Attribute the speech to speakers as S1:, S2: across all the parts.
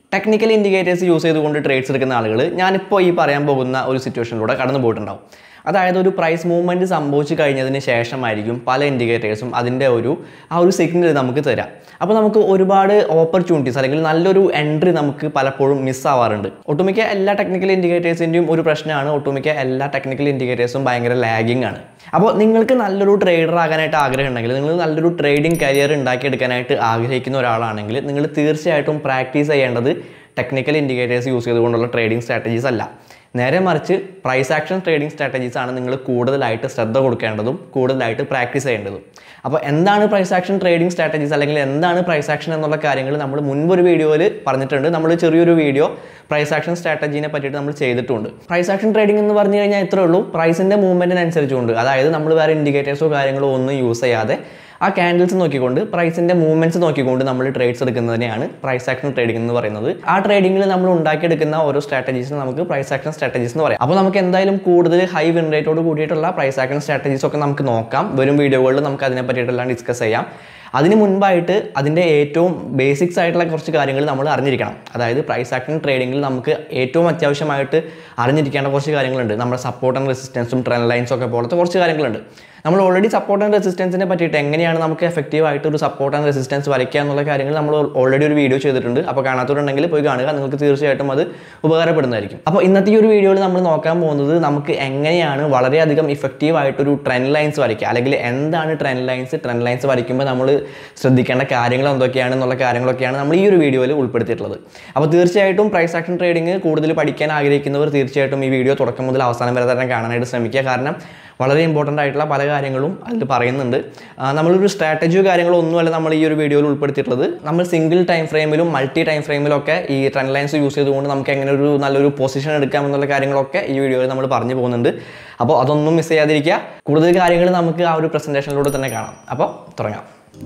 S1: technical indicators use ചെയ്തുകൊണ്ട് trades എടുക്കുന്ന ആളുകൾ ഞാനിപ്പോൾ ഈ പറയാൻ പോകുന്ന ഒരു സിറ്റുവേഷനിലൂടെ കടന്നു പോയിട്ടുണ്ടാവും അതായത് ഒരു പ്രൈസ് മൂവ്മെൻറ്റ് സംഭവിച്ചു കഴിഞ്ഞതിന് ശേഷമായിരിക്കും പല ഇൻഡിക്കേറ്റേഴ്സും അതിൻ്റെ ഒരു ആ ഒരു സിഗ്നൽ നമുക്ക് തരാം അപ്പോൾ നമുക്ക് ഒരുപാട് ഓപ്പർച്യൂണിറ്റീസ് അല്ലെങ്കിൽ നല്ലൊരു എൻട്രി നമുക്ക് പലപ്പോഴും മിസ് ആവാറുണ്ട് ഒട്ടുമിക്ക എല്ലാ ടെക്നിക്കൽ ഇൻഡിക്കേറ്റേഴ്സിൻ്റെയും ഒരു പ്രശ്നമാണ് ഒട്ടുമിക്ക എല്ലാ ടെക്നിക്കൽ ഇൻഡിക്കേറ്റേഴ്സും ഭയങ്കര ലാഗിങ് ആണ് അപ്പോൾ നിങ്ങൾക്ക് നല്ലൊരു ട്രേഡർ ആകാനായിട്ട് ആഗ്രഹം ഉണ്ടെങ്കിൽ നിങ്ങൾ നല്ലൊരു ട്രേഡിംഗ് കരിയർ ഉണ്ടാക്കിയെടുക്കാനായിട്ട് ആഗ്രഹിക്കുന്ന ഒരാളാണെങ്കിൽ നിങ്ങൾ തീർച്ചയായിട്ടും പ്രാക്ടീസ് ചെയ്യേണ്ടത് ടെക്നിക്കൽ ഇൻഡിക്കേറ്റേഴ്സ് യൂസ് ചെയ്തുകൊണ്ടുള്ള ട്രേഡിംഗ് സ്ട്രാറ്റജീസ് അല്ല നേരെ മറിച്ച് പ്രൈസ് ആക്ഷൻ ട്രേഡിംഗ് സ്ട്രാറ്റജീസ് ആണ് നിങ്ങൾ കൂടുതലായിട്ട് ശ്രദ്ധ കൊടുക്കേണ്ടതും കൂടുതലായിട്ട് പ്രാക്ടീസ് ചെയ്യേണ്ടതും അപ്പോൾ എന്താണ് പ്രൈസ് ആക്ഷൻ ട്രേഡിംഗ് സ്ട്രാറ്റജീസ് അല്ലെങ്കിൽ എന്താണ് പ്രൈസ് ആക്ഷൻ എന്നുള്ള കാര്യങ്ങൾ നമ്മൾ മുൻപൊരു വീഡിയോയിൽ പറഞ്ഞിട്ടുണ്ട് നമ്മൾ ചെറിയൊരു വീഡിയോ പ്രൈസ് ആക്ഷൻ സ്ട്രാറ്റജീനെ പറ്റിയിട്ട് നമ്മൾ ചെയ്തിട്ടുണ്ട് പ്രൈസ് ആക്ഷൻ ട്രേഡിംഗ് എന്ന് പറഞ്ഞു കഴിഞ്ഞാൽ ഇത്രേ ഉള്ളൂ പ്രൈസിൻ്റെ മൂവ്മെൻറ്റിനനുസരിച്ചുകൊണ്ട് അതായത് നമ്മൾ വേറെ ഇൻഡിക്കേറ്റേഴ്സോ കാര്യങ്ങളോ ഒന്നും യൂസ് ചെയ്യാതെ ആ ക്യാൻഡിൽസ് നോക്കിക്കൊണ്ട് പ്രൈസിൻ്റെ മൂവ്മെൻറ്റ്സ് നോക്കിക്കൊണ്ട് നമ്മൾ ട്രേഡ്സ് എടുക്കുന്നതിനെയാണ് പ്രൈസ് ആക്ഷൻ ട്രേഡിംഗ് എന്ന് പറയുന്നത് ആ ട്രേഡിംഗിൽ നമ്മൾ ഉണ്ടാക്കിയെടുക്കുന്ന ഓരോ സ്ട്രാറ്റജീസിന് നമുക്ക് പ്രൈസ് ആക്ഷൻ സ്ട്രാറ്റജീസ് എന്ന് പറയാം അപ്പോൾ നമുക്ക് എന്തായാലും കൂടുതൽ ഹൈ വിൻ റേറ്റോട് കൂടിയിട്ടുള്ള പ്രൈസ് ആക്ഷൻ സ്ട്രാറ്റജീസ് ഒക്കെ നമുക്ക് നോക്കാം വരും വീഡിയോകളിൽ നമുക്ക് അതിനെ പറ്റിയിട്ടെല്ലാം ഡിസ്കസ് ചെയ്യാം അതിന് മുൻപായിട്ട് അതിൻ്റെ ഏറ്റവും ബേസിക്സ് ആയിട്ടുള്ള കുറച്ച് കാര്യങ്ങൾ നമ്മൾ അറിഞ്ഞിരിക്കണം അതായത് പ്രൈസ് ആക്ഷൻ ട്രേഡിങ്ങിൽ നമുക്ക് ഏറ്റവും അത്യാവശ്യമായിട്ട് അറിഞ്ഞിരിക്കേണ്ട കുറച്ച് കാര്യങ്ങളുണ്ട് നമ്മുടെ സപ്പോർട്ട് ആൻഡ് റെസിസ്റ്റൻസും ട്രെൻഡ് ലൈൻസും ഒക്കെ പോലത്തെ കുറച്ച് കാര്യങ്ങളുണ്ട് നമ്മൾ ഓൾറെഡി സപ്പോർട്ട് ആൻഡ് റെസിസ്റ്റൻസിനെ പറ്റിയിട്ട് എങ്ങനെയാണ് നമുക്ക് എഫക്റ്റീവ് ആയിട്ട് ഒരു സപ്പോർട്ട് ആൻഡ് റെസിസ്റ്റൻസ് വരയ്ക്കുക എന്നുള്ള കാര്യങ്ങൾ നമ്മൾ ഓൾറെഡി ഒരു വീഡിയോ ചെയ്തിട്ടുണ്ട് അപ്പോൾ കാണാത്തവരുണ്ടെങ്കിൽ പോയി കാണുക നിങ്ങൾക്ക് തീർച്ചയായിട്ടും അത് ഉപകാരപ്പെടുന്നതായിരിക്കും അപ്പോൾ ഇന്നത്തെ ഈ ഒരു വീഡിയോയിൽ നമ്മൾ നോക്കാൻ പോകുന്നത് നമുക്ക് എങ്ങനെയാണ് വളരെയധികം ഇഫക്റ്റീവ് ആയിട്ടൊരു ട്രെൻഡ് ലൈൻസ് വരയ്ക്കുക അല്ലെങ്കിൽ എന്താണ് ട്രെൻഡ് ലൈൻസ് ട്രെൻഡ് ലൈൻസ് വരയ്ക്കുമ്പോൾ നമ്മൾ ശ്രദ്ധിക്കേണ്ട കാര്യങ്ങൾ എന്തൊക്കെയാണ് എന്നുള്ള കാര്യങ്ങളൊക്കെയാണ് നമ്മൾ ഈ ഒരു വീഡിയോയിൽ ഉൾപ്പെടുത്തിയിട്ടുള്ളത് അപ്പോൾ തീർച്ചയായിട്ടും പ്രൈസ് ആക്ഷൻ ട്രേഡിംഗ് കൂടുതൽ പഠിക്കാൻ ആഗ്രഹിക്കുന്നവർ തീർച്ചയായിട്ടും ഈ വീഡിയോ തുടക്കം മുതൽ അവസാനം വരെ തന്നെ കാണാനായിട്ട് ശ്രമിക്കുക കാരണം വളരെ ഇമ്പോർട്ടൻ്റ് ആയിട്ടുള്ള പല കാര്യങ്ങളും അതിൽ പറയുന്നുണ്ട് ആ, നമ്മളൊരു സ്ട്രാറ്റജിയോ കാര്യങ്ങളോ ഒന്നുമല്ല നമ്മൾ ഈ ഒരു വീഡിയോയിൽ ഉൾപ്പെടുത്തിയിട്ടുള്ളത് നമ്മൾ സിംഗിൾ ടൈം ഫ്രെയിമിലും മൾട്ടി ടൈം ഫ്രെയിമിലും ഒക്കെ ഈ ട്രെൻഡ് ലൈൻസ് യൂസ് ചെയ്തുകൊണ്ട് നമുക്ക് എങ്ങനെ ഒരു നല്ലൊരു പൊസിഷൻ എടുക്കാം എന്നുള്ള കാര്യങ്ങളൊക്കെ ഈ വീഡിയോയിൽ നമ്മൾ പറഞ്ഞു പോകുന്നുണ്ട് അപ്പോൾ അതൊന്നും മിസ് ചെയ്യാതിരിക്കുക കൂടുതൽ കാര്യങ്ങൾ നമുക്ക് ആ ഒരു പ്രസൻറ്റേഷനിലൂടെ തന്നെ കാണാം അപ്പോൾ തുടങ്ങാം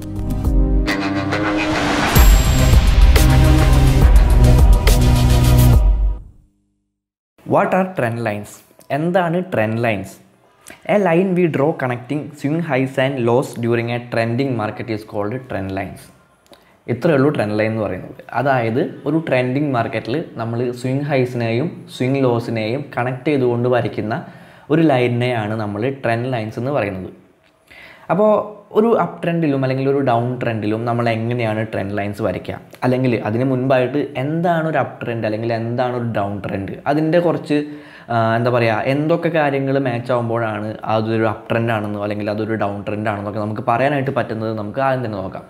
S1: വാട്ട് ആർ ട്രെൻഡ് ലൈൻസ് എന്താണ് trend lines a line we draw connecting swing highs and lows during a trending market is called trend lines ഇത്രയേ ഉള്ളൂ ട്രെൻഡ് ലൈൻ എന്ന് പറയുന്നത് അതായത് ഒരു ട്രെൻഡിങ് മാർക്കറ്റിൽ നമ്മൾ സ്വിംഗ് ഹൈസിനെയും സ്വിംഗ് ലോസിനെയും കണക്ട് ചെയ്തുകൊണ്ട് വരയ്ക്കുന്ന ഒരു ലൈനിനെയാണ് നമ്മൾ ട്രെൻഡ് ലൈൻസ് എന്ന് പറയുന്നത് അപ്പോൾ ഒരു അപ്പ് ട്രെൻഡിലും അല്ലെങ്കിൽ ഒരു ഡൗൺ ട്രെൻഡിലും നമ്മൾ എങ്ങനെയാണ് ട്രെൻഡ് ലൈൻസ് വരയ്ക്കുക അല്ലെങ്കിൽ അതിന് മുൻപായിട്ട് എന്താണ് ഒരു അപ്പ് ട്രെൻഡ് അല്ലെങ്കിൽ എന്താണ് ഒരു ഡൗൺ ട്രെൻഡ് അതിൻ്റെ കുറച്ച് ആ, എന്താ പറയുക എന്തൊക്കെ കാര്യങ്ങൾ മാച്ച് ആകുമ്പോഴാണ് അതൊരു അപ്പ് ട്രെൻഡ് ആണെന്നോ അല്ലെങ്കിൽ അതൊരു ഡൗൺ ട്രെൻഡ് ആണെന്നൊക്കെ നമുക്ക് പറയാനായിട്ട് പറ്റുന്നത് നമുക്ക് ആദ്യം തന്നെ നോക്കാം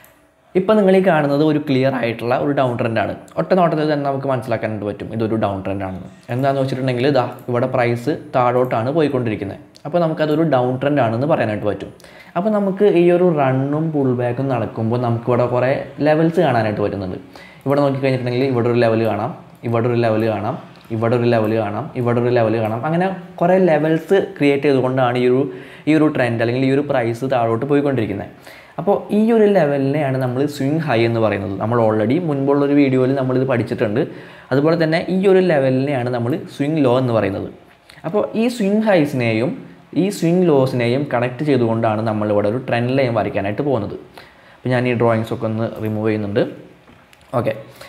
S1: ഇപ്പം നിങ്ങൾ ഈ കാണുന്നത് ഒരു ക്ലിയർ ആയിട്ടുള്ള ഒരു ഡൗൺ ട്രെൻഡാണ് ഒറ്റ നോട്ടത്തിൽ തന്നെ നമുക്ക് മനസ്സിലാക്കാനായിട്ട് പറ്റും ഇതൊരു ഡൗൺ ട്രെൻഡ് ആണെന്ന് എന്താണെന്ന് വെച്ചിട്ടുണ്ടെങ്കിൽ ഇതാ ഇവിടെ പ്രൈസ് താഴോട്ടാണ് പോയിക്കൊണ്ടിരിക്കുന്നത് അപ്പോൾ നമുക്കതൊരു ഡൗൺ ട്രെൻഡ് ആണെന്ന് പറയാനായിട്ട് പറ്റും അപ്പോൾ നമുക്ക് ഈ ഒരു റണ്ണും പുൾ ബാക്കും നടക്കുമ്പോൾ നമുക്ക് ഇവിടെ കുറേ ലെവൽസ് കാണാനായിട്ട് പറ്റുന്നുണ്ട് ഇവിടെ നോക്കിക്കഴിഞ്ഞിട്ടുണ്ടെങ്കിൽ ഇവിടെ ഒരു ലെവൽ കാണാം ഇവിടെ ഒരു ലെവൽ കാണാം ഇവിടെ ഒരു ലെവൽ കാണാം ഇവിടെ ഒരു ലെവൽ കാണാം അങ്ങനെ കുറേ ലെവൽസ് ക്രിയേറ്റ് ചെയ്തുകൊണ്ടാണ് ഈ ഒരു ഈ ഒരു ട്രെൻഡ് അല്ലെങ്കിൽ ഈ ഒരു പ്രൈസ് താഴോട്ട് പോയിക്കൊണ്ടിരിക്കുന്നത് അപ്പോൾ ഈ ഒരു ലെവലിനെയാണ് നമ്മൾ സ്വിംഗ് ഹൈ എന്ന് പറയുന്നത് നമ്മൾ ഓൾറെഡി മുൻപുള്ള ഒരു വീഡിയോയിൽ നമ്മളിത് പഠിച്ചിട്ടുണ്ട് അതുപോലെ തന്നെ ഈ ഒരു ലെവലിനെയാണ് നമ്മൾ സ്വിംഗ് ലോ എന്ന് പറയുന്നത് അപ്പോൾ ഈ സ്വിംഗ് ഹൈസിനെയും ഈ സ്വിംഗ് ലോസിനെയും കണക്ട് ചെയ്തുകൊണ്ടാണ് നമ്മളിവിടെ ഒരു ട്രെൻഡ് ലൈൻ വരയ്ക്കാനായിട്ട് പോകുന്നത് അപ്പോൾ ഞാൻ ഈ ഡ്രോയിങ്സ് ഒക്കെ ഒന്ന് റിമൂവ് ചെയ്യുന്നുണ്ട് ഓക്കെ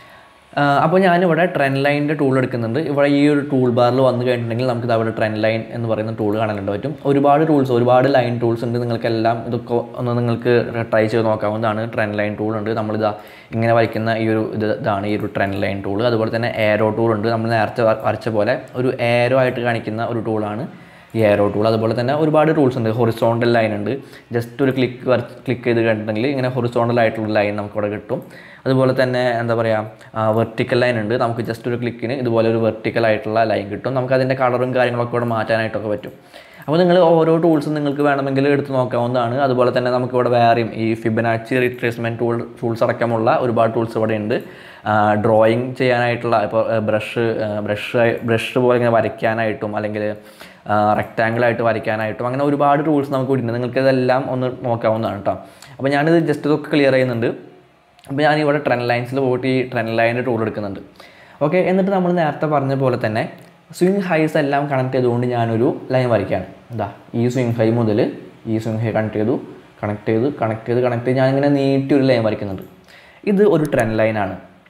S1: അപ്പോൾ ഞാനിവിടെ ട്രെൻഡ് ലൈനിൻ്റെ ടൂൾ എടുക്കുന്നുണ്ട് ഇവിടെ ഈ ഒരു ടൂൾ ബാറിൽ വന്നു കഴിഞ്ഞിട്ടുണ്ടെങ്കിൽ നമുക്ക് അവിടെ ട്രെൻഡ് ലൈൻ എന്ന് പറയുന്ന ടൂൾ കാണാനായിട്ട് പറ്റും ഒരുപാട് ടൂൾസ് ഒരുപാട് ലൈൻ ടൂൾസ് ഉണ്ട് നിങ്ങൾക്കെല്ലാം ഇതൊക്കെ ഒന്ന് നിങ്ങൾക്ക് ട്രൈ ചെയ്ത് നോക്കാവുന്നതാണ് ട്രെൻഡ് ലൈൻ ടൂൾ ഉണ്ട് നമ്മളിതാ ഇങ്ങനെ വരയ്ക്കുന്ന ഈ ഒരു ഇത് ഇതാണ് ഈ ഒരു ട്രെൻഡ് ലൈൻ ടൂൾ അതുപോലെ തന്നെ ഏരോ ടൂൾ ഉണ്ട് നമ്മൾ നേരത്തെ വ- വരച്ച പോലെ ഒരു ഏരോ ആയിട്ട് കാണിക്കുന്ന ഒരു ടൂളാണ് ഈ ഏരോ ടൂൾ അതുപോലെ തന്നെ ഒരുപാട് ടൂൾസ് ഉണ്ട് ഹൊറിസോണ്ടൽ ലൈൻ ഉണ്ട് ജസ്റ്റ് ഒരു ക്ലിക്ക് ക്ലിക്ക് ചെയ്ത് കഴിഞ്ഞിട്ടുണ്ടെങ്കിൽ ഇങ്ങനെ ഹൊറിസോണ്ടൽ ആയിട്ടുള്ള ലൈൻ നമുക്കിവിടെ കിട്ടും അതുപോലെ തന്നെ എന്താ പറയുക വെർട്ടിക്കൽ ലൈൻ ഉണ്ട് നമുക്ക് ജസ്റ്റ് ഒരു ക്ലിക്കിന് ഇതുപോലെ ഒരു വെർട്ടിക്കൽ ആയിട്ടുള്ള ലൈൻ കിട്ടും നമുക്ക് അതിൻ്റെ കളറും കാര്യങ്ങളൊക്കെ ഇവിടെ മാറ്റാനായിട്ടൊക്കെ പറ്റും അപ്പോൾ നിങ്ങൾ ഓരോ ടൂൾസും നിങ്ങൾക്ക് വേണമെങ്കിൽ എടുത്ത് നോക്കാവുന്നതാണ് അതുപോലെ തന്നെ നമുക്ക് ഇവിടെ വേറെയും ഈ ഫിബനാച്ചി റിട്രേസ്മെൻറ്റ് ടൂൾ ടൂൾസ് അടക്കമുള്ള ഒരുപാട് ടൂൾസ് ഇവിടെ ഉണ്ട് ഡ്രോയിങ് ചെയ്യാനായിട്ടുള്ള ഇപ്പോൾ ബ്രഷ് ബ്രഷ് ബ്രഷ് പോലെ ഇങ്ങനെ വരയ്ക്കാനായിട്ടും അല്ലെങ്കിൽ റെക്റ്റാങ്കിൾ ആയിട്ട് വരയ്ക്കാനായിട്ടും അങ്ങനെ ഒരുപാട് ടൂൾസ് നമുക്ക് ഇവിടെ ഉണ്ട് നിങ്ങൾക്ക് ഇതെല്ലാം ഒന്ന് നോക്കാവുന്നതാണ് കേട്ടോ അപ്പോൾ ഞാനിത് ജസ്റ്റ് ഇതൊക്കെ ക്ലിയർ ചെയ്യുന്നുണ്ട് അപ്പോൾ ഞാനിവിടെ ട്രെൻഡ് ലൈൻസിൽ പോയിട്ട് ഈ ട്രെൻഡ് ലൈനിൻ്റെ ടൂൾ എടുക്കുന്നുണ്ട് ഓക്കെ എന്നിട്ട് നമ്മൾ നേരത്തെ പറഞ്ഞ പോലെ തന്നെ സ്വിംഗ് ഹൈസ് എല്ലാം കണക്ട് ചെയ്തുകൊണ്ട് ഞാനൊരു ലൈൻ വരയ്ക്കുകയാണ് എന്താ ഈ സ്വിംഗ് ഹൈ മുതൽ ഈ സ്വിംഗ് ഹൈ കണക്ട് ചെയ്തു കണക്ട് ചെയ്ത് കണക്ട് ചെയ്ത് കണക്ട് ചെയ്ത് ഞാനിങ്ങനെ നീട്ടി ഒരു ലൈൻ വരയ്ക്കുന്നുണ്ട് ഇത് ഒരു ട്രെൻഡ് ലൈനാണ്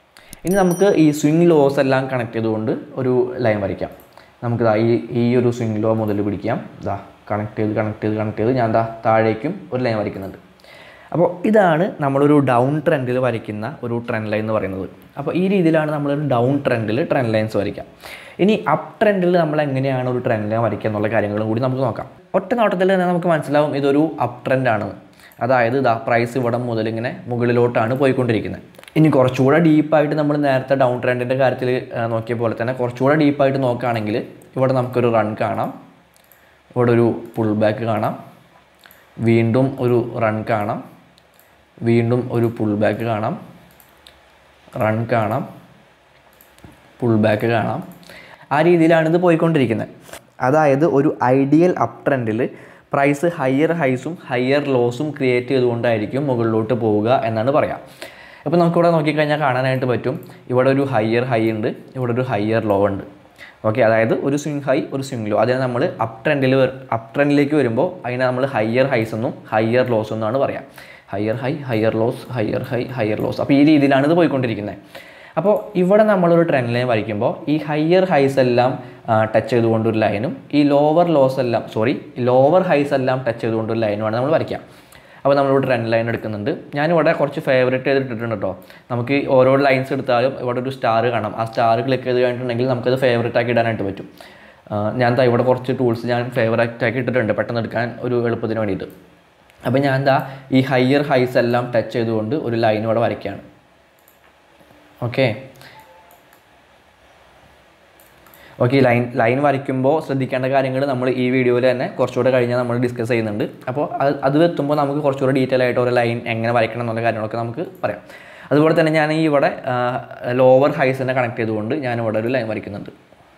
S1: ഇനി നമുക്ക് ഈ സ്വിങ് ലോസ് എല്ലാം കണക്ട് ചെയ്തുകൊണ്ട് ഒരു ലൈൻ വരയ്ക്കാം നമുക്ക് ദാ ഈ ഈ ഒരു സ്വിങ് ലോ മുതൽ പിടിക്കാം ദാ കണക്ട് ചെയ്ത് കണക്ട് ചെയ്ത് കണക്ട് ചെയ്ത് ഞാൻ ദാ താഴേക്കും ഒരു ലൈൻ വരയ്ക്കുന്നുണ്ട് അപ്പോൾ ഇതാണ് നമ്മളൊരു ഡൗൺ ട്രെൻഡിൽ വരയ്ക്കുന്ന ഒരു ട്രെൻഡ് ലൈൻ എന്ന് പറയുന്നത് അപ്പോൾ ഈ രീതിയിലാണ് നമ്മളൊരു ഡൗൺ ട്രെൻഡിൽ ട്രെൻഡ് ലൈൻസ് വരയ്ക്കുക ഇനി അപ്പ് ട്രെൻഡിൽ നമ്മൾ എങ്ങനെയാണ് ഒരു ട്രെൻഡ് ലൈൻ വരയ്ക്കുക എന്നുള്ള കാര്യങ്ങളും കൂടി നമുക്ക് നോക്കാം ഒറ്റ നോട്ടത്തിൽ തന്നെ നമുക്ക് മനസ്സിലാവും ഇതൊരു അപ്പ് ട്രെൻഡാണ് അതായത് ഇതാ പ്രൈസ് ഇവിടെ മുതൽ ഇങ്ങനെ മുകളിലോട്ടാണ് പോയിക്കൊണ്ടിരിക്കുന്നത് ഇനി കുറച്ചുകൂടെ ഡീപ്പായിട്ട് നമ്മൾ നേരത്തെ ഡൗൺ ട്രെൻഡിൻ്റെ കാര്യത്തിൽ ആ, നോക്കിയ പോലെ തന്നെ കുറച്ചുകൂടെ ഡീപ്പായിട്ട് നോക്കുകയാണെങ്കിൽ ഇവിടെ നമുക്കൊരു റൺ കാണാം ഇവിടെ ഒരു പുൾ ബാക്ക് കാണാം വീണ്ടും ഒരു റൺ കാണാം വീണ്ടും ഒരു പുൾ ബാക്ക് കാണാം റൺ കാണാം പുൾ ബാക്ക് കാണാം ആ രീതിയിലാണ് ഇത് പോയിക്കൊണ്ടിരിക്കുന്നത് അതായത് ഒരു ഐഡിയൽ അപ്പ് ട്രെൻഡിൽ പ്രൈസ് ഹയർ ഹൈസും ഹയർ ലോസും ക്രിയേറ്റ് ചെയ്തുകൊണ്ടായിരിക്കും മുകളിലോട്ട് പോവുക എന്നാണ് പറയാം അപ്പോൾ നമുക്കിവിടെ നോക്കിക്കഴിഞ്ഞാൽ കാണാനായിട്ട് പറ്റും ഇവിടെ ഒരു ഹയർ ഹൈ ഉണ്ട് ഇവിടെ ഒരു ഹയർ ലോ ഉണ്ട് ഓക്കെ അതായത് ഒരു സ്വിങ് ഹൈ ഒരു സ്വിങ് ലോ അതിനെ നമ്മൾ അപ്പ് ട്രെൻഡിൽ അപ്പ് ട്രെൻഡിലേക്ക് വരുമ്പോൾ അതിനെ നമ്മൾ ഹയർ ഹൈസ് എന്നും ഹയർ ലോസ് എന്നാണ് പറയാം higher high higher lows higher high higher lows അപ്പോൾ ഈ രീതിയിലാണ് ഇത് പോയിക്കൊണ്ടിരിക്കുന്നത് അപ്പോൾ ഇവിടെ നമ്മളൊരു ട്രെൻഡ് ലൈൻ വരയ്ക്കുമ്പോൾ ഈ ഹയർ ഹൈസ് എല്ലാം ടച്ച് ചെയ്തുകൊണ്ടൊരു ലൈനും ഈ ലോവർ ലോസ് എല്ലാം സോറി ലോവർ ഹൈസ് എല്ലാം ടച്ച് ചെയ്തുകൊണ്ടൊരു ലൈനുമാണ് നമ്മൾ വരയ്ക്കുക അപ്പോൾ നമ്മളിവിടെ ട്രെൻഡ് ലൈൻ എടുക്കുന്നുണ്ട് ഞാനിവിടെ കുറച്ച് ഫേവറേറ്റ് ചെയ്തിട്ടിട്ടുണ്ട് കേട്ടോ നമുക്ക് ഈ ഓരോ ലൈൻസ് എടുത്താലും ഇവിടെ ഒരു സ്റ്റാർ കാണാം ആ സ്റ്റാർ ക്ലിക്ക് ചെയ്ത് കഴിഞ്ഞിട്ടുണ്ടെങ്കിൽ നമുക്കത് ഫേവറേറ്റ് ആക്കി ഇടാനായിട്ട് പറ്റും ആ, ഞാൻ ദാ ഇവിടെ കുറച്ച് ടൂൾസ് ഞാൻ ഫേവറേറ്റ് ആക്കി ഇട്ടിട്ടുണ്ട് പെട്ടെന്ന് എടുക്കാൻ ഒരു എളുപ്പത്തിന് വേണ്ടിയിട്ട് അപ്പോൾ ഞാൻ ദാ ഈ ഹയർ ഹൈസ് എല്ലാം ടച്ച് ചെയ്തുകൊണ്ട് ഒരു ലൈൻ ഇവിടെ വരയ്ക്കുകയാണ് ഓക്കെ ഓക്കെ ലൈൻ ലൈൻ വരയ്ക്കുമ്പോൾ ശ്രദ്ധിക്കേണ്ട കാര്യങ്ങൾ നമ്മൾ ഈ വീഡിയോയിൽ തന്നെ കുറച്ചുകൂടെ കഴിഞ്ഞാൽ നമ്മൾ ഡിസ്കസ് ചെയ്യുന്നുണ്ട് അപ്പോൾ അത് അത് എത്തുമ്പോൾ നമുക്ക് കുറച്ചുകൂടെ ഡീറ്റെയിൽ ആയിട്ട് ഒരു ലൈൻ എങ്ങനെ വരയ്ക്കണം എന്നുള്ള കാര്യങ്ങളൊക്കെ നമുക്ക് പറയാം അതുപോലെ തന്നെ ഞാൻ ഈ ഇവിടെ ലോവർ ഹൈസിനെ കണക്ട് ചെയ്തുകൊണ്ട് ഞാൻ ഇവിടെ ഒരു ലൈൻ വരയ്ക്കുന്നുണ്ട്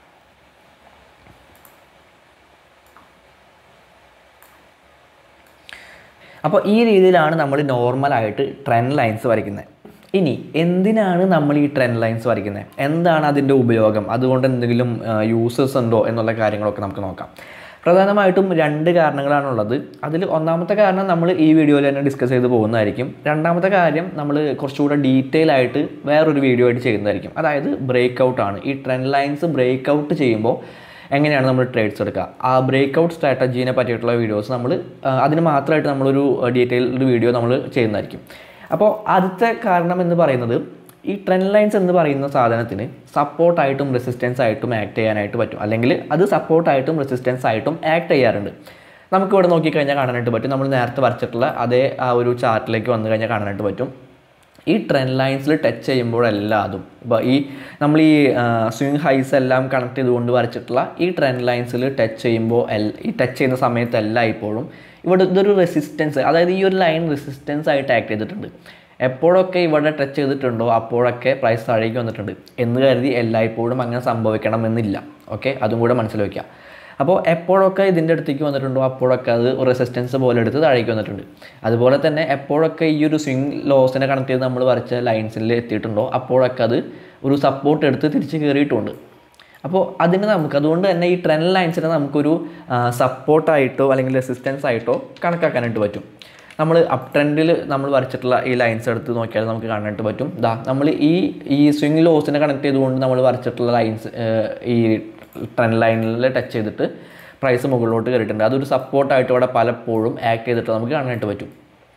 S1: അപ്പോൾ ഈ രീതിയിലാണ് നമ്മൾ നോർമലായിട്ട് ട്രെൻഡ് ലൈൻസ് വരയ്ക്കുന്നത് ഇനി എന്തിനാണ് നമ്മൾ ഈ ട്രെൻഡ് ലൈൻസ് വരയ്ക്കുന്നത് എന്താണ് അതിൻ്റെ ഉപയോഗം അതുകൊണ്ട് എന്തെങ്കിലും യൂസസ് ഉണ്ടോ എന്നുള്ള കാര്യങ്ങളൊക്കെ നമുക്ക് നോക്കാം പ്രധാനമായിട്ടും രണ്ട് കാരണങ്ങളാണുള്ളത് അതിൽ ഒന്നാമത്തെ കാരണം നമ്മൾ ഈ വീഡിയോയിൽ തന്നെ ഡിസ്കസ് ചെയ്ത് പോകുന്നതായിരിക്കും രണ്ടാമത്തെ കാര്യം നമ്മൾ കുറച്ചുകൂടെ ഡീറ്റെയിൽ ആയിട്ട് വേറൊരു വീഡിയോ ആയിട്ട് ചെയ്യുന്നതായിരിക്കും അതായത് ബ്രേക്ക് ഔട്ട് ആണ് ഈ ട്രെൻഡ് ലൈൻസ് ബ്രേക്ക് ഔട്ട് ചെയ്യുമ്പോൾ എങ്ങനെയാണ് നമ്മൾ ട്രേഡ്സ് എടുക്കുക ആ ബ്രേക്ക് ഔട്ട് സ്ട്രാറ്റജീനെ പറ്റിയിട്ടുള്ള വീഡിയോസ് നമ്മൾ അതിന് മാത്രമായിട്ട് നമ്മളൊരു ഡീറ്റെയിൽഡ് വീഡിയോ നമ്മൾ ചെയ്യുന്നതായിരിക്കും അപ്പോൾ ആദ്യത്തെ കാരണം എന്ന് പറയുന്നത് ഈ ട്രെൻഡ് ലൈൻസ് എന്ന് പറയുന്ന സാധനത്തിന് സപ്പോർട്ടായിട്ടും റെസിസ്റ്റൻസ് ആയിട്ടും ആക്ട് ചെയ്യാനായിട്ട് പറ്റും അല്ലെങ്കിൽ അത് സപ്പോർട്ടായിട്ടും റെസിസ്റ്റൻസ് ആയിട്ടും ആക്ട് ചെയ്യാറുണ്ട് നമുക്കിവിടെ നോക്കിക്കഴിഞ്ഞാൽ കാണാനായിട്ട് പറ്റും നമ്മൾ നേരത്തെ വരച്ചിട്ടുള്ള അതേ ആ ഒരു ചാർട്ടിലേക്ക് വന്നു കഴിഞ്ഞാൽ കാണാനായിട്ട് പറ്റും ഈ ട്രെൻഡ് ലൈൻസിൽ ടച്ച് ചെയ്യുമ്പോഴെല്ലാതും ഇപ്പോൾ ഈ നമ്മൾ ഈ സ്വിങ് ഹൈസ് എല്ലാം കണക്ട് ചെയ്തുകൊണ്ട് വരച്ചിട്ടുള്ള ഈ ട്രെൻഡ് ലൈൻസിൽ ടച്ച് ചെയ്യുമ്പോൾ എൽ ഈ ടച്ച് ചെയ്യുന്ന സമയത്ത് എല്ലായ്പ്പോഴും ഇവിടെ ഇതൊരു റെസിസ്റ്റൻസ് അതായത് ഈ ഒരു ലൈൻ റെസിസ്റ്റൻസ് ആയിട്ട് ആക്ട് ചെയ്തിട്ടുണ്ട് എപ്പോഴൊക്കെ ഇവിടെ ടച്ച് ചെയ്തിട്ടുണ്ടോ അപ്പോഴൊക്കെ പ്രൈസ് താഴേക്ക് വന്നിട്ടുണ്ട് എന്ന് കരുതി എല്ലായ്പ്പോഴും അങ്ങനെ സംഭവിക്കണം എന്നില്ല ഓക്കെ അതും കൂടെ മനസ്സിൽ വയ്ക്കുക അപ്പോൾ എപ്പോഴൊക്കെ ഇതിൻ്റെ അടുത്തേക്ക് വന്നിട്ടുണ്ടോ അപ്പോഴൊക്കെ അത് ഒരു റെസിസ്റ്റൻസ് പോലെ എടുത്ത് താഴേക്ക് വന്നിട്ടുണ്ട് അതുപോലെ തന്നെ എപ്പോഴൊക്കെ ഈ ഒരു സ്വിങ് ലോസിനെ കണക്ട് ചെയ്ത് നമ്മൾ വരച്ച ലൈൻസിൽ എത്തിയിട്ടുണ്ടോ അപ്പോഴൊക്കെ അത് ഒരു സപ്പോർട്ട് എടുത്ത് തിരിച്ച് കയറിയിട്ടുമുണ്ട് അപ്പോൾ അതിന് നമുക്ക് അതുകൊണ്ട് തന്നെ ഈ ട്രെൻഡ് ലൈൻസിനെ നമുക്കൊരു സപ്പോർട്ടായിട്ടോ അല്ലെങ്കിൽ റെസിസ്റ്റൻസ് ആയിട്ടോ കണക്കാക്കാനായിട്ട് പറ്റും നമ്മൾ അപ് ട്രെൻഡിൽ നമ്മൾ വരച്ചിട്ടുള്ള ഈ ലൈൻസ് എടുത്ത് നോക്കിയാൽ നമുക്ക് കാണാനായിട്ട് പറ്റും ദാ നമ്മൾ ഈ ഈ സ്വിങ് ലോസിനെ കണക്ട് ചെയ്തുകൊണ്ട് നമ്മൾ വരച്ചിട്ടുള്ള ലൈൻസ് ഈ ട്രെൻഡ് ലൈനിൽ ടച്ച് ചെയ്തിട്ട് പ്രൈസ് മുകളിലോട്ട് കയറിയിട്ടുണ്ട് അതൊരു സപ്പോർട്ടായിട്ട് ഇവിടെ പലപ്പോഴും ആക്ട് ചെയ്തിട്ട് നമുക്ക് കാണാനായിട്ട് പറ്റും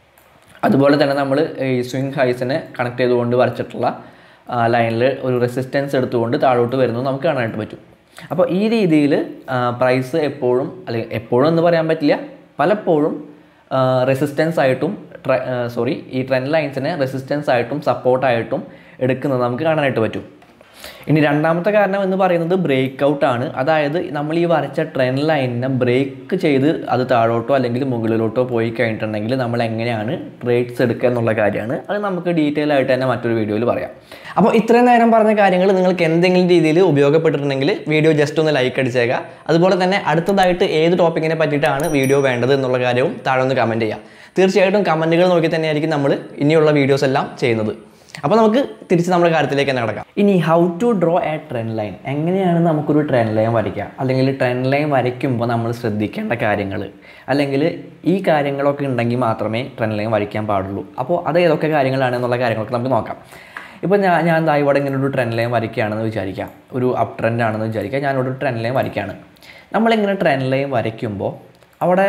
S1: അതുപോലെ തന്നെ നമ്മൾ ഈ സ്വിങ് ഹൈസിനെ കണക്ട് ചെയ്തുകൊണ്ട് വരച്ചിട്ടുള്ള ലൈനിൽ ഒരു റെസിസ്റ്റൻസ് എടുത്തുകൊണ്ട് താഴോട്ട് വരുന്നത് നമുക്ക് കാണാനായിട്ട് പറ്റും അപ്പോൾ ഈ രീതിയിൽ പ്രൈസ് എപ്പോഴും അല്ലെങ്കിൽ എപ്പോഴും എന്ന് പറയാൻ പറ്റില്ല പലപ്പോഴും റെസിസ്റ്റൻസ് ആയിട്ടും സോറി ഈ ട്രെൻഡ് ലൈൻസിനെ റെസിസ്റ്റൻസ് ആയിട്ടും സപ്പോർട്ടായിട്ടും എടുക്കുന്നത് നമുക്ക് കാണാനായിട്ട് പറ്റും ഇനി രണ്ടാമത്തെ കാരണം എന്ന് പറയുന്നത് ബ്രേക്ക് ഔട്ട് ആണ് അതായത് നമ്മൾ ഈ വരച്ച ട്രെൻഡ് ലൈനിനെ ബ്രേക്ക് ചെയ്ത് അത് താഴോട്ടോ അല്ലെങ്കിൽ മുകളിലോട്ടോ പോയി കഴിഞ്ഞിട്ടുണ്ടെങ്കിൽ നമ്മൾ എങ്ങനെയാണ് ട്രേഡ്സ് എടുക്കുക എന്നുള്ള കാര്യമാണ് അത് നമുക്ക് ഡീറ്റെയിൽ ആയിട്ട് തന്നെ മറ്റൊരു വീഡിയോയിൽ പറയാം അപ്പോൾ ഇത്രയും നേരം പറഞ്ഞ കാര്യങ്ങൾ നിങ്ങൾക്ക് എന്തെങ്കിലും രീതിയിൽ ഉപയോഗപ്പെട്ടിട്ടുണ്ടെങ്കിൽ വീഡിയോ ജസ്റ്റ് ഒന്ന് ലൈക്ക് അടിച്ചേക്കുക അതുപോലെ തന്നെ അടുത്തതായിട്ട് ഏത് ടോപ്പിക്കിനെ പറ്റിയിട്ടാണ് വീഡിയോ വേണ്ടത് എന്നുള്ള കാര്യവും താഴെ ഒന്ന് കമൻറ്റ് ചെയ്യുക തീർച്ചയായിട്ടും കമൻറ്റുകൾ നോക്കി തന്നെയായിരിക്കും നമ്മൾ ഇനിയുള്ള വീഡിയോസ് എല്ലാം ചെയ്യുന്നത് അപ്പോൾ നമുക്ക് തിരിച്ച് നമ്മുടെ കാര്യത്തിലേക്ക് തന്നെ കിടക്കാം ഇനി how to draw a trend line എങ്ങനെയാണ് നമുക്കൊരു ട്രെൻഡ് ലൈൻ വരയ്ക്കുക അല്ലെങ്കിൽ ട്രെൻഡ് ലൈൻ വരയ്ക്കുമ്പോൾ നമ്മൾ ശ്രദ്ധിക്കേണ്ട കാര്യങ്ങൾ അല്ലെങ്കിൽ ഈ കാര്യങ്ങളൊക്കെ ഉണ്ടെങ്കിൽ മാത്രമേ ട്രെൻഡ് ലൈൻ വരയ്ക്കാൻ പാടുള്ളൂ അപ്പോൾ അത് ഏതൊക്കെ കാര്യങ്ങളാണ് എന്നുള്ള കാര്യങ്ങളൊക്കെ നമുക്ക് നോക്കാം ഇപ്പോൾ ഞാൻ ഞാൻ ദാ ഇവിടെ ഇങ്ങനെ ഒരു ട്രെൻഡ് ലൈൻ വരയ്ക്കുകയാണെന്ന് വിചാരിക്കാം ഒരു അപ് ട്രെൻഡ് ആണെന്ന് വിചാരിക്കാം ഞാനിവിടെ ഒരു ട്രെൻഡ് ലൈൻ വരയ്ക്കുകയാണ് നമ്മളിങ്ങനെ ട്രെൻഡ് ലൈൻ വരയ്ക്കുമ്പോൾ അവിടെ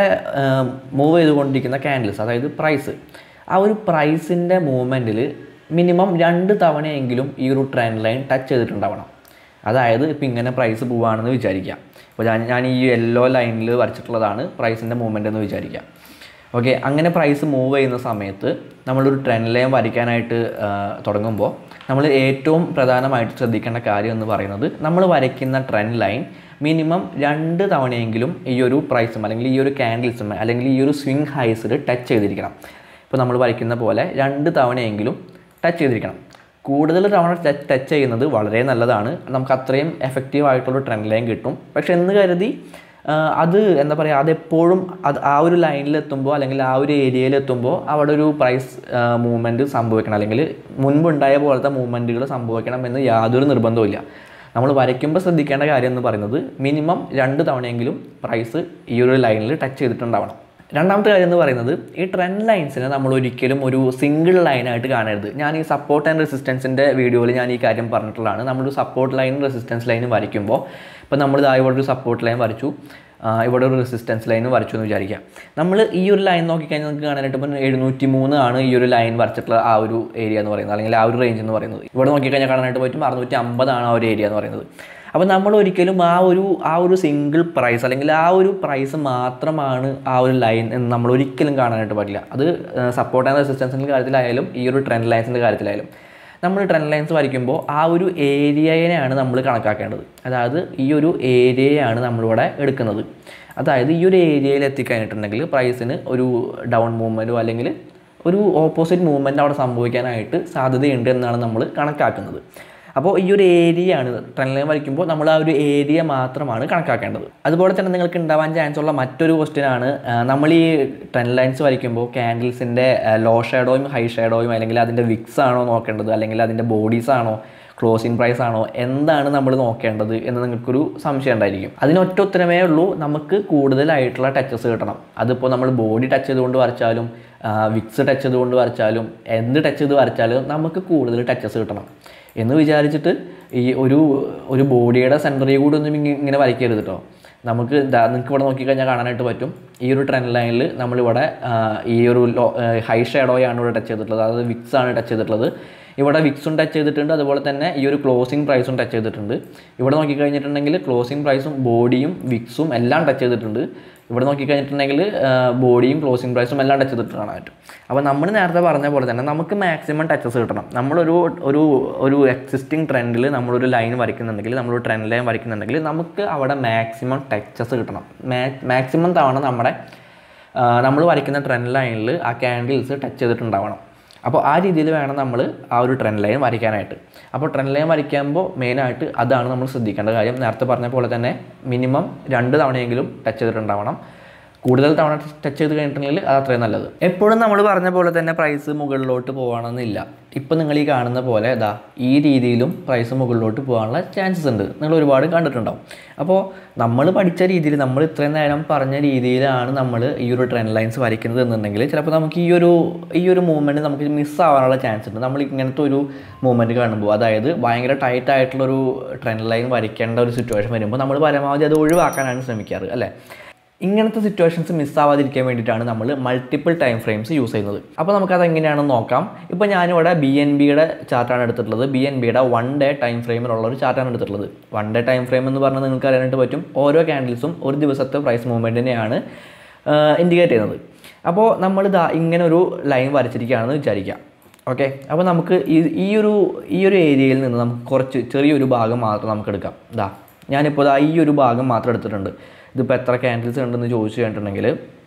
S1: മൂവ് ചെയ്തുകൊണ്ടിരിക്കുന്ന ക്യാൻഡിൽസ് അതായത് പ്രൈസ് ആ ഒരു പ്രൈസിൻ്റെ മൂവ്മെൻറ്റിൽ മിനിമം രണ്ട് തവണയെങ്കിലും ഈ ഒരു ട്രെൻഡ് ലൈൻ ടച്ച് ചെയ്തിട്ടുണ്ടാവണം അതായത് ഇപ്പോൾ ഇങ്ങനെ പ്രൈസ് പോവുകയാണെന്ന് വിചാരിക്കാം ഇപ്പോൾ ഞാൻ ഞാൻ ഈ യെല്ലോ ലൈനിൽ വരച്ചിട്ടുള്ളതാണ് പ്രൈസിൻ്റെ മൂവ്മെൻ്റ് എന്ന് വിചാരിക്കാം ഓക്കെ അങ്ങനെ പ്രൈസ് മൂവ് ചെയ്യുന്ന സമയത്ത് നമ്മളൊരു ട്രെൻഡ് ലൈൻ വരയ്ക്കാനായിട്ട് ആ, തുടങ്ങുമ്പോൾ നമ്മൾ ഏറ്റവും പ്രധാനമായിട്ട് ശ്രദ്ധിക്കേണ്ട കാര്യം എന്ന് പറയുന്നത് നമ്മൾ വരയ്ക്കുന്ന ട്രെൻഡ് ലൈൻ മിനിമം രണ്ട് തവണയെങ്കിലും ഈ ഒരു പ്രൈസും അല്ലെങ്കിൽ ഈ ഒരു ക്യാൻഡിൽസും അല്ലെങ്കിൽ ഈ ഒരു സ്വിങ് ഹൈസിൽ ടച്ച് ചെയ്തിരിക്കണം ഇപ്പോൾ നമ്മൾ വരയ്ക്കുന്ന പോലെ രണ്ട് തവണയെങ്കിലും ടച്ച് ചെയ്തിരിക്കണം കൂടുതൽ തവണ ടച്ച് ടച്ച് ചെയ്യുന്നത് വളരെ നല്ലതാണ് നമുക്ക് അത്രയും എഫക്റ്റീവ് ആയിട്ടുള്ള ട്രെൻഡ് ലൈൻ കിട്ടും പക്ഷെ എന്ന് കരുതി ആ, അത് എന്താ പറയുക അതെപ്പോഴും അത് ആ ഒരു ലൈനിലെത്തുമ്പോൾ അല്ലെങ്കിൽ ആ ഒരു ഏരിയയിലെത്തുമ്പോൾ അവിടെ ഒരു പ്രൈസ് മൂവ്മെൻറ്റ് സംഭവിക്കണം അല്ലെങ്കിൽ മുൻപുണ്ടായ പോലത്തെ മൂവ്മെൻറ്റുകൾ സംഭവിക്കണം എന്ന് യാതൊരു നിർബന്ധവുമില്ല നമ്മൾ വരയ്ക്കുമ്പോൾ ശ്രദ്ധിക്കേണ്ട കാര്യം എന്ന് പറയുന്നത് മിനിമം രണ്ട് തവണയെങ്കിലും പ്രൈസ് ഈ ഒരു ലൈനിൽ ടച്ച് ചെയ്തിട്ടുണ്ടാവണം രണ്ടാമത്തെ കാര്യം എന്ന് പറയുന്നത് ഈ ട്രെൻഡ് ലൈൻസിനെ നമ്മൾ ഒരിക്കലും ഒരു സിംഗിൾ ലൈനായിട്ട് കാണരുത് ഞാൻ ഈ സപ്പോർട്ട് ആൻഡ് റെസിസ്റ്റൻസിൻ്റെ വീഡിയോയിൽ ഞാൻ ഈ കാര്യം പറഞ്ഞിട്ടുള്ളതാണ് നമ്മൾ സപ്പോർട്ട് ലൈനും റെസിസ്റ്റൻസ് ലൈനും വരയ്ക്കുമ്പോൾ ഇപ്പോൾ നമ്മൾ ഇതാ ഇവിടെ ഒരു സപ്പോർട്ട് ലൈൻ വരച്ചു ആ, ഇവിടെ ഒരു റെസിസ്റ്റൻസ് ലൈൻ വരച്ചു എന്ന് വിചാരിക്കാം നമ്മൾ ഈ ഒരു ലൈൻ നോക്കിക്കഴിഞ്ഞാൽ നമുക്ക് കാണാനായിട്ട് ഇപ്പം എഴുന്നൂറ്റി മൂന്ന് ആണ് ഈ ഒരു ലൈൻ വരച്ചിട്ടുള്ള ആ ഒരു ഏരിയ എന്ന് പറയുന്നത് അല്ലെങ്കിൽ ആ ഒരു റേഞ്ച് എന്ന് പറയുന്നത് ഇവിടെ നോക്കിക്കഴിഞ്ഞാൽ കാണാനായിട്ട് പറ്റും അറുന്നൂറ്റി അമ്പതാണ് ആ ഒരു ഏരിയ എന്ന് പറയുന്നത് അപ്പോൾ നമ്മൾ ഒരിക്കലും ആ ഒരു ആ ഒരു സിംഗിൾ പ്രൈസ് അല്ലെങ്കിൽ ആ ഒരു പ്രൈസ് മാത്രമാണ് ആ ഒരു ലൈൻ എന്ന് നമ്മൾ ഒരിക്കലും കാണാനായിട്ട് പാടില്ല അത് സപ്പോർട്ട് ആൻഡ് റെസിസ്റ്റൻസിൻ്റെ കാര്യത്തിലായാലും ഈ ഒരു ട്രെൻഡ് ലൈൻസിൻ്റെ കാര്യത്തിലായാലും നമ്മൾ ട്രെൻഡ് ലൈൻസ് വരയ്ക്കുമ്പോൾ ആ ഒരു ഏരിയയെയാണ് നമ്മൾ കണക്കാക്കേണ്ടത് അതായത് ഈ ഒരു ഏരിയയാണ് നമ്മളിവിടെ എടുക്കുന്നത് അതായത് ഈ ഒരു ഏരിയയിൽ എത്തിക്കഴിഞ്ഞിട്ടുണ്ടെങ്കിൽ പ്രൈസിന് ഒരു ഡൗൺ മൂവ്മെൻറ്റോ അല്ലെങ്കിൽ ഒരു ഓപ്പോസിറ്റ് മൂവ്മെൻറ്റ് അവിടെ സംഭവിക്കാനായിട്ട് സാധ്യതയുണ്ട് എന്നാണ് നമ്മൾ കണക്കാക്കുന്നത് അപ്പോൾ ഈ ഒരു ഏരിയയാണ് ട്രെൻഡ് ലൈൻ വരയ്ക്കുമ്പോൾ നമ്മൾ ആ ഒരു ഏരിയ മാത്രമാണ് കണക്കാക്കേണ്ടത് അതുപോലെ തന്നെ നിങ്ങൾക്ക് ഉണ്ടാവാൻ ചാൻസ് ഉള്ള മറ്റൊരു ക്വസ്റ്റ്യൻ ആണ് ആ, നമ്മൾ ഈ ട്രെൻഡ് ലൈൻസ് വരയ്ക്കുമ്പോൾ ക്യാൻഡിൽസിൻ്റെ ലോ ഷേഡോയും ഹൈ ഷേഡോയും അല്ലെങ്കിൽ അതിൻ്റെ വിക്സ് ആണോ നോക്കേണ്ടത് അല്ലെങ്കിൽ അതിൻ്റെ ബോഡീസ് ആണോ ക്ലോസിംഗ് പ്രൈസ് ആണോ എന്താണ് നമ്മൾ നോക്കേണ്ടത് എന്ന് നിങ്ങൾക്കൊരു സംശയം ഉണ്ടായിരിക്കും അതിനൊറ്റ ഉത്തരമേ ഉള്ളൂ നമുക്ക് കൂടുതലായിട്ടുള്ള ടച്ചസ് കിട്ടണം അതിപ്പോൾ നമ്മൾ ബോഡി ടച്ച് ചെയ്തുകൊണ്ട് വരച്ചാലും വിക്സ് ടച്ച് ചെയ്തുകൊണ്ട് വരച്ചാലും എന്ത് ടച്ച് ചെയ്ത് വരച്ചാലും നമുക്ക് കൂടുതൽ ടച്ചസ് കിട്ടണം എന്ന് വിചാരിച്ചിട്ട് ഈ ഒരു ഒരു ബോഡിയുടെ സെൻറ്ററിൽ കൂടെ ഒന്നും ഇങ്ങ- ഇങ്ങനെ വരയ്ക്കരുത് കേട്ടോ നമുക്ക് ദാ നിങ്ങൾക്ക് ഇവിടെ നോക്കിക്കഴിഞ്ഞാൽ കാണാനായിട്ട് പറ്റും ഈ ഒരു ട്രെൻഡ് ലൈനിൽ നമ്മളിവിടെ ആ, ഈ ഒരു ലോ ഹൈ ഷാഡോയാണ് ഇവിടെ ടച്ച് ചെയ്തിട്ടുള്ളത് അതായത് വിക്സ് ആണ് ടച്ച് ചെയ്തിട്ടുള്ളത് ഇവിടെ വിക്സും ടച്ച് ചെയ്തിട്ടുണ്ട് അതുപോലെ തന്നെ ഈ ഒരു ക്ലോസിംഗ് പ്രൈസും ടച്ച് ചെയ്തിട്ടുണ്ട് ഇവിടെ നോക്കിക്കഴിഞ്ഞിട്ടുണ്ടെങ്കിൽ ക്ലോസിംഗ് പ്രൈസും ബോഡിയും വിക്സും എല്ലാം ടച്ച് ചെയ്തിട്ടുണ്ട് ഇവിടെ നോക്കിക്കഴിഞ്ഞിട്ടുണ്ടെങ്കിൽ ബോഡിയും ക്ലോസിംഗ് പ്രൈസും എല്ലാം ടച്ച് ചെയ്തിട്ട് കാണാൻ പറ്റും അപ്പോൾ നമ്മൾ നേരത്തെ പറഞ്ഞ പോലെ തന്നെ നമുക്ക് മാക്സിമം ടച്ചസ് കിട്ടണം നമ്മളൊരു ഒരു ഒരു എക്സിസ്റ്റിംഗ് ട്രെൻഡിൽ നമ്മളൊരു ലൈൻ വരയ്ക്കുന്നുണ്ടെങ്കിൽ നമ്മളൊരു ട്രെൻഡ് ലൈൻ വരയ്ക്കുന്നുണ്ടെങ്കിൽ നമുക്ക് അവിടെ മാക്സിമം ടച്ചസ് കിട്ടണം മാക്സിമം തവണ നമ്മുടെ നമ്മൾ വരയ്ക്കുന്ന ട്രെൻഡ് ലൈനിൽ ആ ക്യാൻഡിൽസ് ടച്ച് ചെയ്തിട്ടുണ്ടാവണം അപ്പോൾ ആ രീതിയിൽ വേണം നമ്മൾ ആ ഒരു ട്രെൻഡ് ലൈൻ വരയ്ക്കാനായിട്ട് അപ്പോൾ ട്രെൻഡ് ലൈൻ വരയ്ക്കുമ്പോൾ മെയിനായിട്ട് അതാണ് നമ്മൾ ശ്രദ്ധിക്കേണ്ട കാര്യം നേരത്തെ പറഞ്ഞ പോലെ തന്നെ മിനിമം രണ്ട് തവണയെങ്കിലും ടച്ച് ചെയ്തിട്ടുണ്ടാവണം കൂടുതൽ തവണ ടച്ച് ചെയ്ത് കഴിഞ്ഞിട്ടുണ്ടെങ്കിൽ അത് അത്രയും നല്ലത് എപ്പോഴും നമ്മൾ പറഞ്ഞ പോലെ തന്നെ പ്രൈസ് മുകളിലോട്ട് പോകണമെന്നില്ല ഇപ്പം നിങ്ങൾ ഈ കാണുന്ന പോലെ ഇതാ ഈ രീതിയിലും പ്രൈസ് മുകളിലോട്ട് പോകാനുള്ള ചാൻസസ് ഉണ്ട് നിങ്ങൾ ഒരുപാട് കണ്ടിട്ടുണ്ടാവും അപ്പോൾ നമ്മൾ പഠിച്ച രീതിയിൽ നമ്മൾ ഇത്രയും നേരം പറഞ്ഞ രീതിയിലാണ് നമ്മൾ ഈ ഒരു ട്രെൻഡ് ലൈൻസ് വരയ്ക്കുന്നത് എന്നുണ്ടെങ്കിൽ ചിലപ്പോൾ നമുക്ക് ഈ ഒരു ഈ ഒരു മൂവ്മെൻറ്റ് നമുക്ക് മിസ് ആവാനുള്ള ചാൻസ് ഉണ്ട് നമ്മൾ ഇങ്ങനത്തെ ഒരു മൂവ്മെൻറ്റ് കാണുമ്പോൾ അതായത് ഭയങ്കര ടൈറ്റ് ആയിട്ടുള്ളൊരു ട്രെൻഡ് ലൈൻ വരയ്ക്കേണ്ട ഒരു സിറ്റുവേഷൻ വരുമ്പോൾ നമ്മൾ പരമാവധി അത് ഒഴിവാക്കാനാണ് ശ്രമിക്കാറ് അല്ലേ ഇങ്ങനത്തെ സിറ്റുവേഷൻസ് മിസ്സാവാതിരിക്കാൻ വേണ്ടിയിട്ടാണ് നമ്മൾ മൾട്ടിപ്പിൾ ടൈം ഫ്രെയിംസ് യൂസ് ചെയ്യുന്നത് അപ്പോൾ നമുക്കത് എങ്ങനെയാണെന്ന് നോക്കാം ഇപ്പോൾ ഞാനിവിടെ ബി എൻ ബിയുടെ ചാർട്ടാണ് എടുത്തിട്ടുള്ളത് ബി എൻ ബിയുടെ വൺ ഡേ ടൈം ഫ്രെയിമിലുള്ള ഒരു ചാർട്ടാണ് എടുത്തിട്ടുള്ളത് വൺ ഡേ ടൈം ഫ്രെയിം എന്ന് പറഞ്ഞാൽ നിങ്ങൾക്ക് അറിയാനായിട്ട് പറ്റും ഓരോ ക്യാൻഡിൽസും ഒരു ദിവസത്തെ പ്രൈസ് മൂവ്മെൻറ്റിനെയാണ് ഇൻഡിക്കേറ്റ് ചെയ്യുന്നത് അപ്പോൾ നമ്മൾ ഇതാ ഇങ്ങനെ ഒരു ലൈൻ വരച്ചിരിക്കുകയാണെന്ന് വിചാരിക്കാം ഓക്കെ അപ്പോൾ നമുക്ക് ഈ ഈ ഒരു ഈ ഒരു ഏരിയയിൽ നിന്ന് നമുക്ക് കുറച്ച് ചെറിയൊരു ഭാഗം മാത്രം നമുക്ക് എടുക്കാം ഇതാ ഞാനിപ്പോൾ ഇതാ ഈ ഒരു ഭാഗം മാത്രം എടുത്തിട്ടുണ്ട് ഇതിപ്പോൾ എത്ര ക്യാൻഡിൽസ് ഉണ്ടെന്ന് ചോദിച്ചു കഴിഞ്ഞിട്ടുണ്ടെങ്കിൽ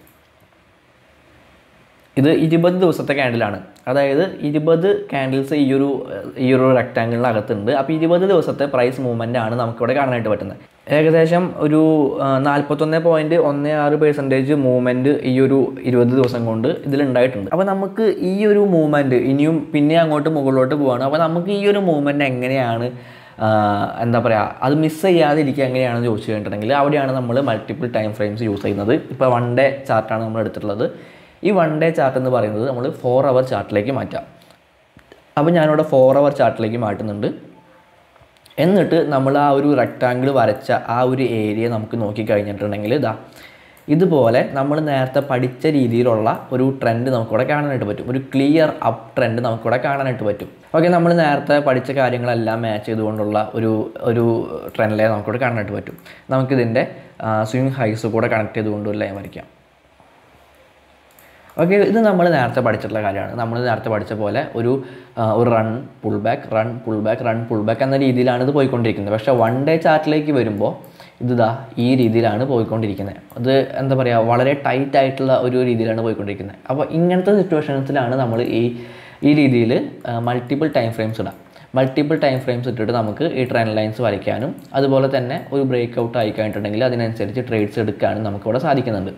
S1: ഇത് ഇരുപത് ദിവസത്തെ ക്യാൻഡിലാണ് അതായത് ഇരുപത് ക്യാൻഡിൽസ് ഈ ഒരു ഈ ഒരു റെക്റ്റാങ്കിളിനകത്തുണ്ട് അപ്പോൾ ഇരുപത് ദിവസത്തെ പ്രൈസ് മൂവ്മെൻ്റ് ആണ് നമുക്കിവിടെ കാണാനായിട്ട് പറ്റുന്നത് ഏകദേശം ഒരു നാൽപ്പത്തൊന്ന് പോയിൻറ്റ് ഒന്ന് ആറ് പെർസെൻറ്റേജ് മൂവ്മെൻറ്റ് ഈ ഒരു ഇരുപത് ദിവസം കൊണ്ട് ഇതിലുണ്ടായിട്ടുണ്ട് അപ്പോൾ നമുക്ക് ഈ ഒരു മൂവ്മെൻറ്റ് ഇനിയും പിന്നെ അങ്ങോട്ട് മുകളിലോട്ട് പോവാണ് അപ്പോൾ നമുക്ക് ഈ ഒരു മൂവ്മെൻറ്റ് എങ്ങനെയാണ് ആഹ് എന്താ പറയുക അത് മിസ് ചെയ്യാതിരിക്കുക എങ്ങനെയാണെന്ന് ചോദിച്ചു കഴിഞ്ഞിട്ടുണ്ടെങ്കിൽ അവിടെയാണ് നമ്മൾ മൾട്ടിപ്പിൾ ടൈം ഫ്രെയിംസ് യൂസ് ചെയ്യുന്നത് ഇപ്പോൾ വൺ ഡേ ചാർട്ടാണ് നമ്മൾ എടുത്തിട്ടുള്ളത് ഈ വൺ ഡേ ചാർട്ട് എന്ന് പറയുന്നത് നമ്മൾ ഫോർ അവർ ചാർട്ടിലേക്ക് മാറ്റാം അപ്പോൾ ഞാനിവിടെ ഫോർ അവർ ചാർട്ടിലേക്ക് മാറ്റുന്നുണ്ട് എന്നിട്ട് നമ്മൾ ആ ഒരു റെക്റ്റാങ്കിൾ വരച്ച ആ ഒരു ഏരിയ നമുക്ക് നോക്കിക്കഴിഞ്ഞിട്ടുണ്ടെങ്കിൽ ഇതാ ഇതുപോലെ നമ്മൾ നേരത്തെ പഠിച്ച രീതിയിലുള്ള ഒരു ട്രെൻഡ് നമുക്കിവിടെ കാണാനായിട്ട് പറ്റും ഒരു ക്ലിയർ അപ്പ് ട്രെൻഡ് നമുക്കിവിടെ കാണാനായിട്ട് പറ്റും ഓക്കെ നമ്മൾ നേരത്തെ പഠിച്ച കാര്യങ്ങളെല്ലാം മാച്ച് ചെയ്തുകൊണ്ടുള്ള ഒരു ഒരു ട്രെൻഡിലെ നമുക്കിവിടെ കാണാനായിട്ട് പറ്റും നമുക്കിതിൻ്റെ സ്വിങ് ഹൈസ് കൂടെ കണക്ട് ചെയ്തുകൊണ്ട് ഒരു ലൈൻ വരയ്ക്കാം ഓക്കെ ഇത് നമ്മൾ നേരത്തെ പഠിച്ചിട്ടുള്ള കാര്യമാണ് നമ്മൾ നേരത്തെ പഠിച്ച പോലെ ഒരു ആ, ഒരു run pull back run pull back run pull back എന്ന രീതിയിലാണ് ഇത് പോയിക്കൊണ്ടിരിക്കുന്നത് പക്ഷേ വൺ ഡേ ചാർട്ടിലേക്ക് വരുമ്പോൾ ഇത് ദാ ഈ രീതിയിലാണ് പോയിക്കൊണ്ടിരിക്കുന്നത് അത് എന്താ പറയുക വളരെ ടൈറ്റ് ആയിട്ടുള്ള ഒരു രീതിയിലാണ് പോയിക്കൊണ്ടിരിക്കുന്നത് അപ്പോൾ ഇങ്ങനത്തെ സിറ്റുവേഷൻസിലാണ് നമ്മൾ ഈ ഈ രീതിയിൽ മൾട്ടിപ്പിൾ ടൈം ഫ്രെയിംസ് ഇടാം മൾട്ടിപ്പിൾ ടൈം ഫ്രെയിംസ് ഇട്ടിട്ട് നമുക്ക് ഈ ട്രെൻഡ് ലൈൻസ് വരയ്ക്കാനും അതുപോലെ തന്നെ ഒരു ബ്രേക്ക് ഔട്ട് ആയി കഴിഞ്ഞിട്ടുണ്ടെങ്കിൽ അതിനനുസരിച്ച് ട്രേഡ്സ് എടുക്കാനും നമുക്കിവിടെ സാധിക്കുന്നുണ്ട്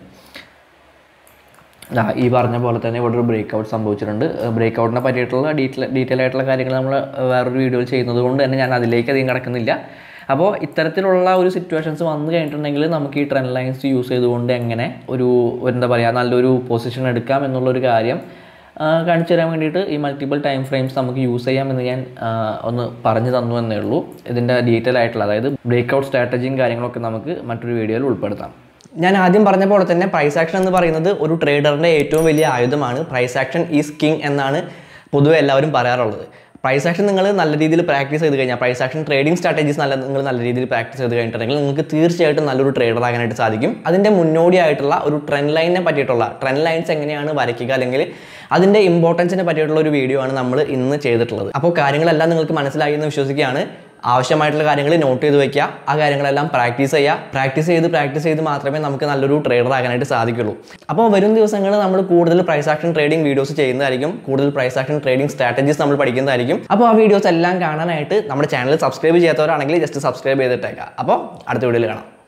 S1: ദാ ഈ പറഞ്ഞ പോലെ തന്നെ ഇവിടെ ഒരു ബ്രേക്ക് ഔട്ട് സംഭവിച്ചിട്ടുണ്ട് ബ്രേക്ക് ഔട്ടിനെ പറ്റിയിട്ടുള്ള ഡീറ്റെയിൽ ഡീറ്റെയിൽ ആയിട്ടുള്ള കാര്യങ്ങൾ നമ്മൾ വേറൊരു വീഡിയോയിൽ ചെയ്യുന്നത് കൊണ്ട് തന്നെ ഞാൻ അതിലേക്ക് അധികം കിടക്കുന്നില്ല അപ്പോൾ ഇത്തരത്തിലുള്ള ഒരു സിറ്റുവേഷൻസ് വന്നു കഴിഞ്ഞിട്ടുണ്ടെങ്കിൽ നമുക്ക് ഈ ട്രെൻഡ് ലൈൻസ് യൂസ് ചെയ്തുകൊണ്ട് എങ്ങനെ ഒരു എന്താ പറയുക നല്ലൊരു പൊസിഷൻ എടുക്കാം എന്നുള്ളൊരു കാര്യം ആ, കാണിച്ചു തരാൻ വേണ്ടിയിട്ട് ഈ മൾട്ടിപ്പിൾ ടൈം ഫ്രെയിംസ് നമുക്ക് യൂസ് ചെയ്യാമെന്ന് ഞാൻ ആ, ഒന്ന് പറഞ്ഞു തന്നു എന്നേ ഉള്ളൂ ഇതിൻ്റെ ഡീറ്റെയിൽ ആയിട്ടുള്ള അതായത് ബ്രേക്ക് ഔട്ട് സ്ട്രാറ്റജിയും കാര്യങ്ങളൊക്കെ നമുക്ക് മറ്റൊരു വീഡിയോയിൽ ഉൾപ്പെടുത്താം
S2: ഞാൻ ആദ്യം പറഞ്ഞ പോലെ തന്നെ പ്രൈസ് ആക്ഷൻ എന്ന് പറയുന്നത് ഒരു ട്രേഡറിൻ്റെ ഏറ്റവും വലിയ ആയുധമാണ് പ്രൈസ് ആക്ഷൻ ഈസ് കിങ് എന്നാണ് പൊതുവെ എല്ലാവരും പറയാറുള്ളത് പ്രൈസ് ആക്ഷൻ നിങ്ങൾ നല്ല രീതിയിൽ പ്രാക്ടീസ് ചെയ്ത് കഴിഞ്ഞാൽ പ്രൈസ് ആക്ഷൻ ട്രേഡിംഗ് സ്ട്രാറ്റജീസ് നല്ല നിങ്ങൾ നല്ല രീതിയിൽ പ്രാക്ടീസ് ചെയ്ത് കഴിഞ്ഞിട്ടുണ്ടെങ്കിൽ നിങ്ങൾക്ക് തീർച്ചയായിട്ടും നല്ലൊരു ട്രേഡർ ആകാനായിട്ട് സാധിക്കും അതിൻ്റെ മുന്നോടിയായിട്ടുള്ള ഒരു ട്രെൻഡ് ലൈനിനെ പറ്റിയിട്ടുള്ള ട്രെൻഡ് ലൈൻസ് എങ്ങനെയാണ് വരയ്ക്കുക അല്ലെങ്കിൽ അതിൻ്റെ ഇമ്പോർട്ടൻസിനെ പറ്റിയിട്ടുള്ള ഒരു വീഡിയോ ആണ് നമ്മൾ ഇന്ന് ചെയ്തിട്ടുള്ളത് അപ്പോൾ കാര്യങ്ങളെല്ലാം നിങ്ങൾക്ക് മനസ്സിലായി എന്ന് വിശ്വസിക്കുകയാണ് ആവശ്യമായിട്ടുള്ള കാര്യങ്ങൾ നോട്ട് ചെയ്ത് വെക്കുക ആ കാര്യങ്ങളെല്ലാം പ്രാക്ടീസ് ചെയ്യുക പ്രാക്ടീസ് ചെയ്ത് പ്രാക്ടീസ് ചെയ്ത് മാത്രമേ നമുക്ക് നല്ലൊരു ട്രേഡർ ആകാനായിട്ട് സാധിക്കുള്ളൂ അപ്പോൾ വരും ദിവസങ്ങളിൽ നമ്മൾ കൂടുതൽ പ്രൈസ് ആക്ഷൻ ട്രേഡിംഗ് വീഡിയോസ് ചെയ്യുന്നതായിരിക്കും കൂടുതൽ പ്രൈസ് ആക്ഷൻ ട്രേഡിംഗ് സ്ട്രാറ്റജീസ് നമ്മൾ പഠിക്കുന്നതായിരിക്കും അപ്പോൾ ആ വീഡിയോസ് എല്ലാം കാണാനായിട്ട് നമ്മുടെ ചാനൽ സബ്സ്ക്രൈബ് ചെയ്യാത്തവരാണെങ്കിൽ ജസ്റ്റ് സബ്സ്ക്രൈബ് ചെയ്തിട്ടേക്കാം അപ്പോൾ അടുത്ത വീഡിയോയിൽ കാണാം